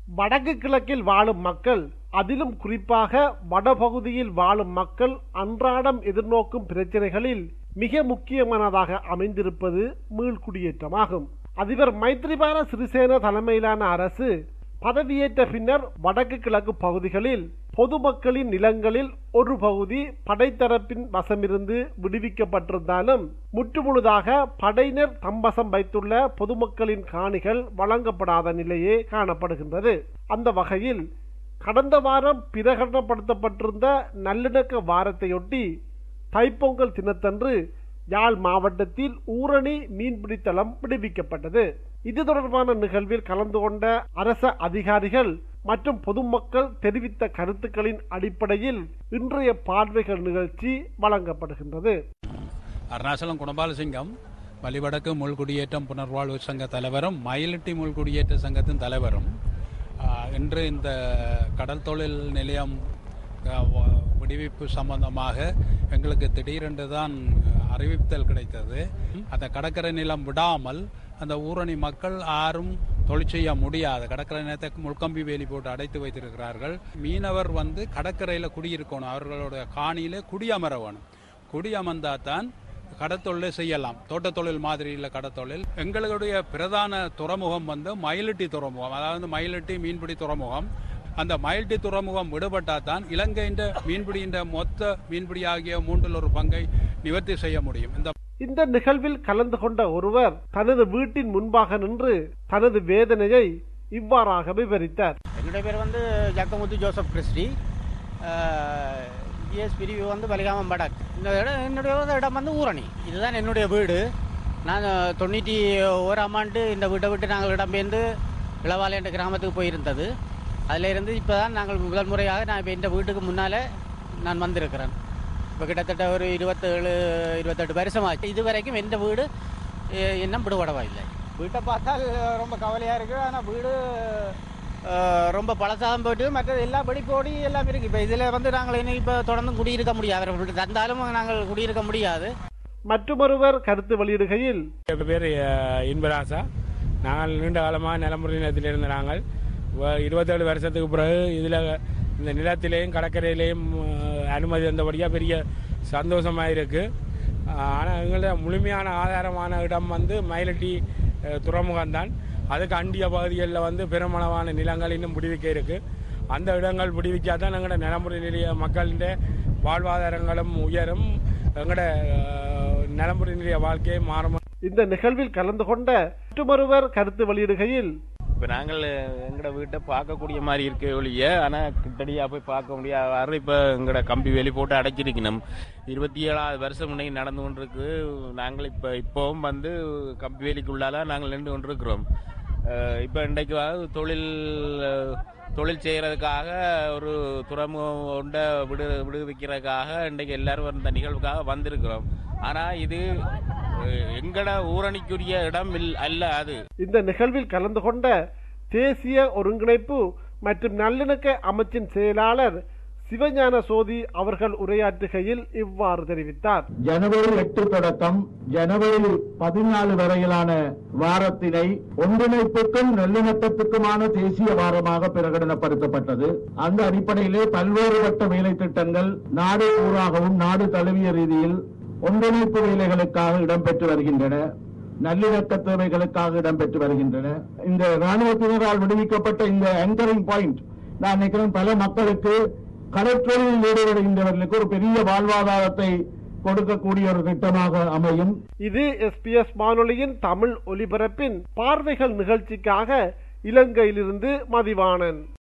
வடக்கு கிழக்கில் வாழும் மக்கள் அதிலும் குறிப்பாக வடபகுதியில் வாழும் மக்கள் அன்றாடம் எதிர்நோக்கும் பிரச்சனைகளில் மிக முக்கியமானதாக அமைந்திருப்பது மீள்குடியேற்றமாகும் அதிபர் மைத்ரிபால சிறிசேன தலைமையிலான அரசு பதவியேற்ற பின்னர் வடக்கு கிழக்கு பகுதிகளில் பொதுமக்களின் நிலங்களில் ஒரு பகுதி படைத்தரப்பின் வசமிருந்து விடுவிக்கப்பட்டிருந்தாலும் முற்றுமுழுதாக படையினர் தம்பசம் வைத்துள்ள பொதுமக்களின் காணிகள் வழங்கப்படாத நிலையே காணப்படுகின்றது அந்த வகையில் கடந்த வாரம் பிரகடனப்படுத்தப்பட்டிருந்த நல்லிணக்க வாரத்தையொட்டி தைப்பொங்கல் தினத்தன்று யாழ் மாவட்டத்தில் ஊரணி மீன்பிடித்தளம் விடுவிக்கப்பட்டது இது தொடர்பான நிகழ்வில் கலந்து கொண்ட அரச அதிகாரிகள் மற்றும் பொதுமக்கள் தெரிவித்த கருத்துக்களின் அடிப்படையில் இன்றைய பார்வைகள் நிகழ்ச்சி வழங்கப்படுகின்றது அருணாச்சலம் குணபாலசிங்கம் வழிவடக்கு முள்குடியேற்றம் புனர்வாழ்வு சங்க தலைவரும் மயிலிட்டி முள்குடியேற்ற சங்கத்தின் தலைவரும் ஆஹ், இன்று இந்த கடல் தொழில் நிலையம் ஆஹ், வ- விடுவிப்பு சம்பந்தமாக எங்களுக்கு திடீரென்று தான் அறிவித்தல் கிடைத்தது அந்த கடற்கரை நிலம் விடாமல் அந்த ஊரணி மக்கள் யாரும் தொழில் செய்ய முடியாது கடற்கரை நிலத்தை முள்கம்பி வேலி போட்டு அடைத்து வைத்திருக்கிறார்கள் மீனவர் வந்து கடற்கரையில் குடியிருக்கணும் அவர்களுடைய காணியிலே குடியமர வேணும் குடியமர்ந்தா தான் கடத்தொழிலை செய்யலாம் தோட்ட தொழில் மாதிரியில் கடத்தொழில் எங்களுடைய பிரதான துறைமுகம் வந்து மயிலிட்டி துறைமுகம் அதாவது மயிலிட்டி மீன்பிடி துறைமுகம் அந்த மயிலிட்டி துறைமுகம் விடுபட்டா தான் இலங்கையின் மீன்பிடியின் மொத்த மீன்பிடி ஆகிய மூன்றில் ஒரு பங்கை நிவர்த்தி செய்ய முடியும் இந்த இந்த நிகழ்வில் கலந்து கொண்ட ஒருவர் தனது வீட்டின் முன்பாக நின்று தனது வேதனையை இவ்வாறாக விவரித்தார் என்னுடைய பேர் வந்து ஜக்கமுத்து ஜோசப் கிறிஸ்டி ஜிஎஸ் பிரிவு வந்து பலிகாமம் படாக் இந்த இடம் என்னுடைய வந்து இடம் வந்து ஊரணி இதுதான் என்னுடைய வீடு நான் தொண்ணூற்றி ஓராம் ஆண்டு இந்த வீட்டை விட்டு நாங்கள் இடம்பெயர்ந்து இளவாலை என்ற கிராமத்துக்கு போயிருந்தது அதில் இருந்து இப்போ தான் நாங்கள் முதல் முறையாக நான் இப்போ இந்த வீட்டுக்கு முன்னால் நான் வந்திருக்கிறேன் இப்போ கிட்டத்தட்ட ஒரு இருபத்தேழு இருபத்தெட்டு வருஷமாச்சு இது வரைக்கும் எந்த வீடு அஹ், இன்னும் விடுபடவா இல்லை வீட்டை பார்த்தால் ரொம்ப கவலையாக இருக்குது ஆனால் வீடு அஹ், ரொம்ப பழசாகம் போயிட்டு மற்றது எல்லாம் வெடிப்போடி எல்லாம் இருக்குது இப்போ இதில் வந்து நாங்கள் இன்னும் இப்போ தொடர்ந்து குடியிருக்க முடியாது அவர்கள் தந்தாலும் நாங்கள் குடியிருக்க முடியாது மற்றொருவர் கருத்து வெளியிடுகையில் எங்கள் பேர் அஹ், இன்பராசா நாங்கள் நீண்ட காலமாக நிலமுறை நிலத்தில் இருந்த நாங்கள் வ- இருபத்தேழு வருஷத்துக்கு பிறகு இதில் இந்த நிலத்திலேயும் கடற்கரையிலேயும் அஹ், அனுமதி தந்தபடியாக பெரிய சந்தோஷமாக இருக்குது ஆனால் எங்களோட முழுமையான ஆதாரமான இடம் வந்து மயிலட்டி அஹ், துறைமுகம்தான் அதுக்கு அண்டிய பகுதிகளில் வந்து பெருமளவான நிலங்கள் இன்னும் விடுவிக்க இருக்குது அந்த இடங்கள் விடுவிச்சா தான் எங்களோட நிலமுறை நிலைய மக்களின் வாழ்வாதாரங்களும் உயரும் எங்களோட அஹ், நலமுறை நிலைய வாழ்க்கையை மாறும் இந்த நிகழ்வில் கலந்து கொண்ட மற்றொருவர் கருத்து வெளியிடுகையில் இப்போ நாங்கள் எங்களோட வீட்டை பார்க்கக்கூடிய மாதிரி இருக்க ஒழிய ஆனால் கிட்டடியாக போய் பார்க்க முடியாது இப்போ எங்களோட கம்பி வேலி போட்டு அடைச்சிருக்கணும் இருபத்தி ஏழாவது வருஷம் முன்னே நடந்து கொண்டிருக்கு நாங்கள் இப்போ இப்போவும் வந்து கம்பி வேலிக்குள்ளால நாங்கள் நின்று கொண்டிருக்கிறோம் அஹ் இப்போ இன்றைக்கு வந்து தொழில் அஹ், தொழில் செய்கிறதுக்காக ஒரு துறைமுகம் ஒன்றை விடு விடுவிக்கிறதுக்காக இன்றைக்கு எல்லாரும் இந்த நிகழ்வுக்காக வந்திருக்கிறோம் ஆனால் இது அஹ், எங்கட ஊரணிக்குரிய இடம் இல் அல்ல அது இந்த நிகழ்வில் கலந்து கொண்ட தேசிய ஒருங்கிணைப்பு மற்றும் நல்லிணக்க அமைச்சின் செயலாளர் சிவஞான சோதி அவர்கள் உரையாற்றுகையில் இவ்வாறு தெரிவித்தார் ஜனவரி எட்டு தொடக்கம் ஜனவரி பதினாலு வரையிலான வாரத்தினை ஒன்றிணைப்புக்கும் நல்லிணக்கத்துக்குமான தேசிய வாரமாக பிரகடனப்படுத்தப்பட்டது அந்த அடிப்படையிலே பல்வேறுபட்ட வேலை திட்டங்கள் நாடு பூராகவும் நாடு தழுவிய ரீதியில் ஒன்றிணைப்பு வேலைகளுக்காக இடம்பெற்று வருகின்றன நல்லிணக்க தேவைகளுக்காக இடம்பெற்று வருகின்றன இந்த ராணுவத்தினரால் விடுவிக்கப்பட்ட இந்த ஆங்கரிங் பாயிண்ட் நான் நினைக்கிறேன் பல மக்களுக்கு கடற்றொழிலில் ஈடுபடுகின்றவர்களுக்கு ஒரு பெரிய வாழ்வாதாரத்தை கொடுக்கக்கூடிய ஒரு திட்டமாக அமையும் இது எஸ்பிஎஸ் வானொலியின் தமிழ் ஒலிபரப்பின் பார்வைகள் நிகழ்ச்சிக்காக இலங்கையிலிருந்து மதிவாணன்